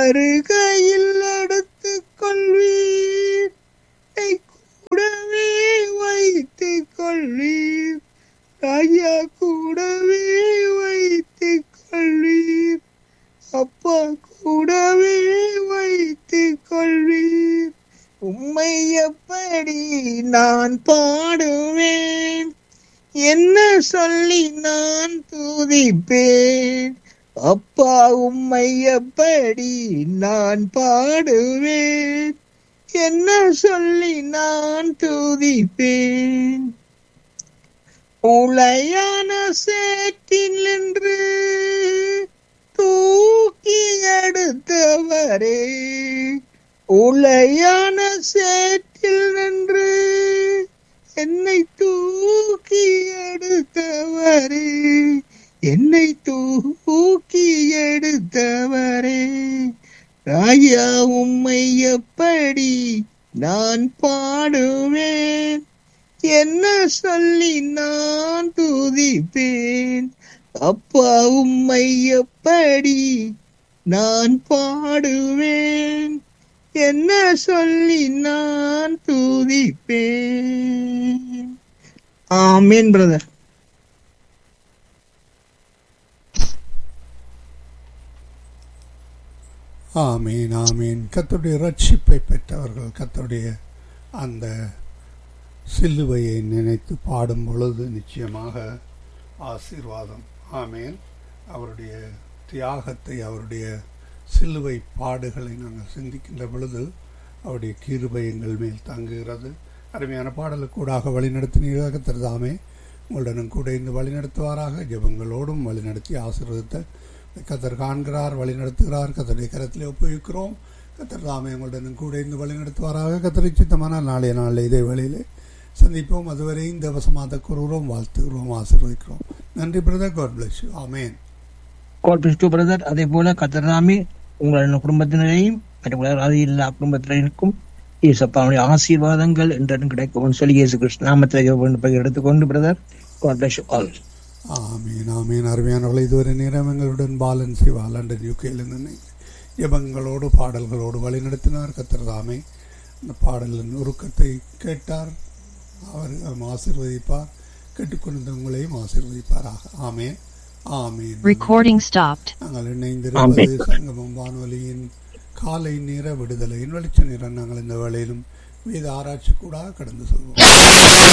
வருகையில் எடுத்துக் கொள்வீர் என்னை கூடவே வைத்துக் கொள்வீர் ராஜா கூடவே வைத்துக் கொள்வீர் அப்பா கூடவே வைத்துக் கொள்வீர் உம்மை எப்படி நான் பாடுவேன் என்ன சொல்லி நான் துதிப்பேன் அப்பா உம்மை எப்படி நான் பாடுவேன் என்ன சொல்லி நான் துதிப்பேன் உளையான சேற்றில் நின்று தூக்கி எடுத்தவரே உளையான சேற்றில் நின்று என்னை தூக்கி எடுத்தவரே என்னை தூக்கி எடுத்தவரே ராயா உம்மை எப்படி நான் பாடுவேன் என்ன சொல்லி நான் துதிப்பேன் அப்பா உம்மை எப்படி நான் பாடுவேன் என்ன சொல்லி நான் துதிப்பேன் ஆமேன் பிரதர் ஆமீன் ஆமீன் கத்தருடைய ரட்சிப்பை பெற்றவர்கள் கத்தருடைய அந்த சிலுவையை நினைத்து பாடும் பொழுது நிச்சயமாக ஆசீர்வாதம் ஆமேன் அவருடைய தியாகத்தை அவருடைய சிலுவை பாடுகளை நாங்கள் சிந்திக்கின்ற பொழுது அவருடைய கிருபை எங்கள் மேல் தங்குகிறது அருமையான பாடலுக்கூடாக வழிநடத்தினீராக திருதாமே உங்களுடனும் கூட இந்த வழிநடத்துவாராக ஜெபங்களோடும் வழிநடத்தி ஆசீர்வதித்த கத்தர் காண்கிறார் வழிநடத்துகிறார் கத்தருடைய கரத்திலே ஒப்புவிக்கிறோம் கத்தர் தாமே உங்களுடனும் கூட இந்த வழிநடத்துவாராக கத்தரை சித்தமான நாளைய நாளில் இதே வழியிலே சந்திப்போம் அதுவரை இந்த வசமாத கூறுகிறோம் வாழ்த்துகிறோம் ஆசீர்வதிக்கிறோம் நன்றி பிரதர் காட் பிளஸ் யூ ஆமேன் காட் பிளஸ் டூ பிரதர் அதே போல கத்தர்தாமே உங்களோட குடும்பத்தினரையும் மற்றும் அது எல்லா குடும்பத்தினருக்கும் இயேசப்பாவுடைய ஆசீர்வாதங்கள் என்றும் கிடைக்கும் சொல்லி இயேசு கிருஷ்ண நாமத்தில் எடுத்துக்கொண்டு brother God bless you all ஆமீன் ஆமீன் அருமையானவர்களை இதுவரை நேரம் எங்களுடன் பாலன் சிவா லண்டன் யூகேலிருந்து ஜெபங்களோடு பாடல்களோடு வழிநடத்தினார் கத்தர் தாமே அந்த பாடலின் உருக்கத்தை கேட்டார் அவர் ஆசீர்வதிப்பார் கேட்டுக்கொண்ட உங்களையும் ஆசீர்வதிப்பாராக ஆமேன் ஆமீன் Recording stopped. நாங்கள் இணைந்திருப்பது சங்கமம் வானொலியின் காலை நேர விடுதலையின் வெளிச்ச நேரம் நாங்கள் இந்த வேளையிலும் வேத ஆராய்ச்சி கூட கடந்து செல்வோம்